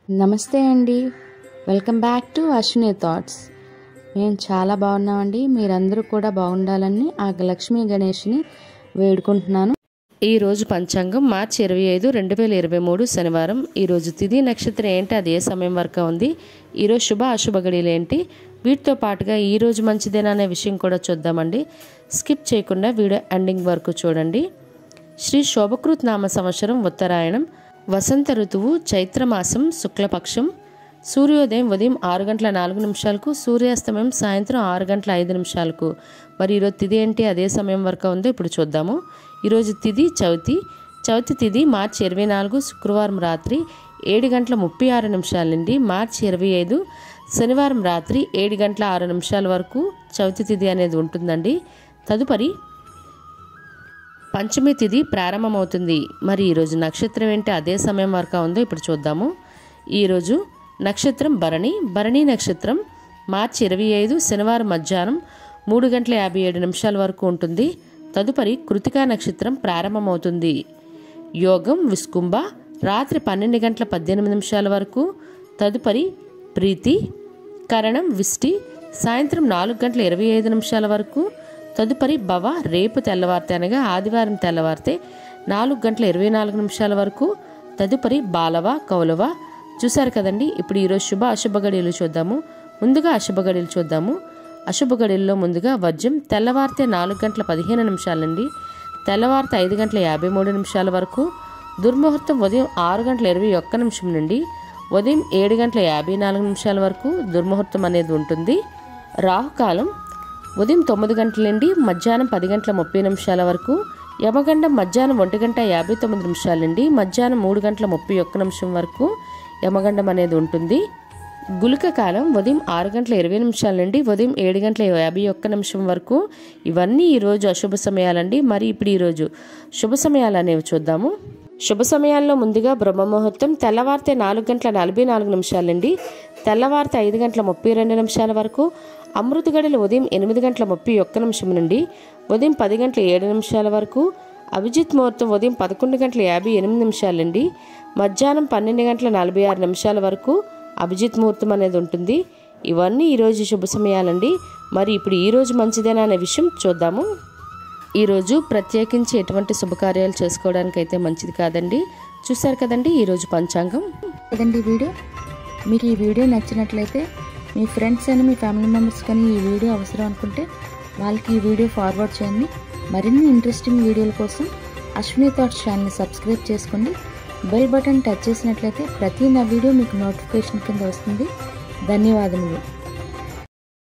నమస్తే అండి welcome back to Ashwini thoughts మేము చాలా బాగున్నామండి మీరందరూ కూడా బాగుండాలని ఆ లక్ష్మీ గణేష్ని వేడుకుంటున్నాను ఈ రోజు పంచాంగం మార్చి ఇరవై ఐదు రెండు వేల ఇరవై మూడు శనివారం ఈరోజు తిథి నక్షత్రం ఏంటి అది ఏ సమయం వరకు ఉంది ఈరోజు శుభ అశుభ గడియలు ఏంటి వీటితో పాటుగా ఈ రోజు మంచిదేనా అనే విషయం కూడా చూద్దామండి స్కిప్ చేయకుండా వీడియో ఎండింగ్ వరకు చూడండి శ్రీ శోభకృత్ నామ సంవత్సరం ఉత్తరాయణం వసంత ఋతువు చైత్రమాసం శుక్లపక్షం సూర్యోదయం ఉదయం ఆరు గంటల నాలుగు నిమిషాలకు సూర్యాస్తమయం సాయంత్రం ఆరు గంటల ఐదు నిమిషాలకు మరి ఈరోజు తిథి ఏంటి అదే సమయం వరకు ఉందో ఇప్పుడు చూద్దాము ఈరోజు తిథి చవితి చవితి తిథి మార్చి ఇరవై నాలుగు శుక్రవారం రాత్రి ఏడు గంటల ముప్పై ఆరు నిమిషాల నుండి మార్చి ఇరవై ఐదు శనివారం రాత్రి ఏడు గంటల ఆరు నిమిషాల వరకు చవితి తిథి అనేది ఉంటుందండి తదుపరి పంచమి తిథి ప్రారంభమవుతుంది మరి ఈరోజు నక్షత్రం ఏంటి అదే సమయం వరకు ఉందో ఇప్పుడు చూద్దాము ఈరోజు నక్షత్రం భరణి భరణి నక్షత్రం మార్చి ఇరవై ఐదు శనివారం మధ్యాహ్నం మూడు గంటల యాభై ఏడు నిమిషాల వరకు ఉంటుంది తదుపరి కృతికా నక్షత్రం ప్రారంభమవుతుంది యోగం విస్కుంభ రాత్రి పన్నెండు గంటల పద్దెనిమిది నిమిషాల వరకు తదుపరి ప్రీతి కరణం విష్టి సాయంత్రం నాలుగు గంటల ఇరవై ఐదు నిమిషాల వరకు తదుపరి భవ రేపు తెల్లవారితే అనగా ఆదివారం తెల్లవారితే నాలుగు గంటల ఇరవై నాలుగు నిమిషాల వరకు తదుపరి బాలవ కౌలవ చూశారు కదండి ఇప్పుడు ఈరోజు శుభ అశుభ గడియలు చూద్దాము ముందుగా అశుభ గడియలు చూద్దాము అశుభ గడియల్లో ముందుగా వర్జం తెల్లవారితే నాలుగు గంటల పదిహేను నిమిషాల నుండి తెల్లవారితే ఐదు గంటల యాభై మూడు నిమిషాల వరకు దుర్ముహూర్తం ఉదయం ఆరు గంటల ఇరవై ఒక్క నిమిషం నుండి ఉదయం ఏడు గంటల యాభై నాలుగు నిమిషాల వరకు దుర్ముహూర్తం అనేది ఉంటుంది రాహుకాలం ఉదయం తొమ్మిది గంటల నుండి మధ్యాహ్నం పది గంటల ముప్పై నిమిషాల వరకు యమగండం మధ్యాహ్నం ఒంటి గంట యాభై తొమ్మిది నిమిషాల నుండి మధ్యాహ్నం మూడు గంటల ముప్పై ఒక్క నిమిషం వరకు యమగండం అనేది ఉంటుంది గుళిక కాలం ఉదయం ఆరు గంటల ఇరవై నిమిషాల నుండి ఉదయం ఏడు గంటల యాభై ఒక్క నిమిషం వరకు ఇవన్నీ ఈరోజు అశుభ సమయాలండి మరి ఇప్పుడు ఈరోజు శుభ సమయాలు అనేవి చూద్దాము శుభ సమయాల్లో ముందుగా బ్రహ్మముహూర్తం తెల్లవారితే నాలుగు గంటల నలభై నాలుగు నిమిషాల నుండి తెల్లవారితే ఐదు గంటల ముప్పై రెండు నిమిషాల వరకు అమృత గడిలు ఉదయం ఎనిమిది గంటల ముప్పై ఒక్క నిమిషం నుండి ఉదయం పది గంటల ఏడు నిమిషాల వరకు అభిజిత్ ముహూర్తం ఉదయం పదకొండు గంటల యాభై ఎనిమిది నిమిషాల నుండి మధ్యాహ్నం పన్నెండు గంటల నలభై ఆరు నిమిషాల వరకు అభిజిత్ ముహూర్తం అనేది ఉంటుంది ఇవన్నీ ఈరోజు శుభ సమయాలండి మరి ఇప్పుడు ఈరోజు మంచిదేనా అనే విషయం చూద్దాము ఈరోజు ప్రత్యేకించి ఎటువంటి శుభకార్యాలు చేసుకోవడానికి అయితే మంచిది కాదండి చూశారు కదండి ఈరోజు పంచాంగం కదండి ఈ వీడియో మీకు ఈ వీడియో నచ్చినట్లయితే మీ ఫ్రెండ్స్ అని మీ ఫ్యామిలీ మెంబర్స్ కానీ ఈ వీడియో అవసరం అనుకుంటే వాళ్ళకి ఈ వీడియో ఫార్వర్డ్ చేయండి మరిన్ని ఇంట్రెస్టింగ్ వీడియోల కోసం అశ్విని థాట్స్ ఛానల్ని సబ్స్క్రైబ్ చేసుకోండి బెల్ బటన్ టచ్ చేసినట్లయితే ప్రతి నా వీడియో మీకు నోటిఫికేషన్ కింద వస్తుంది ధన్యవాదములు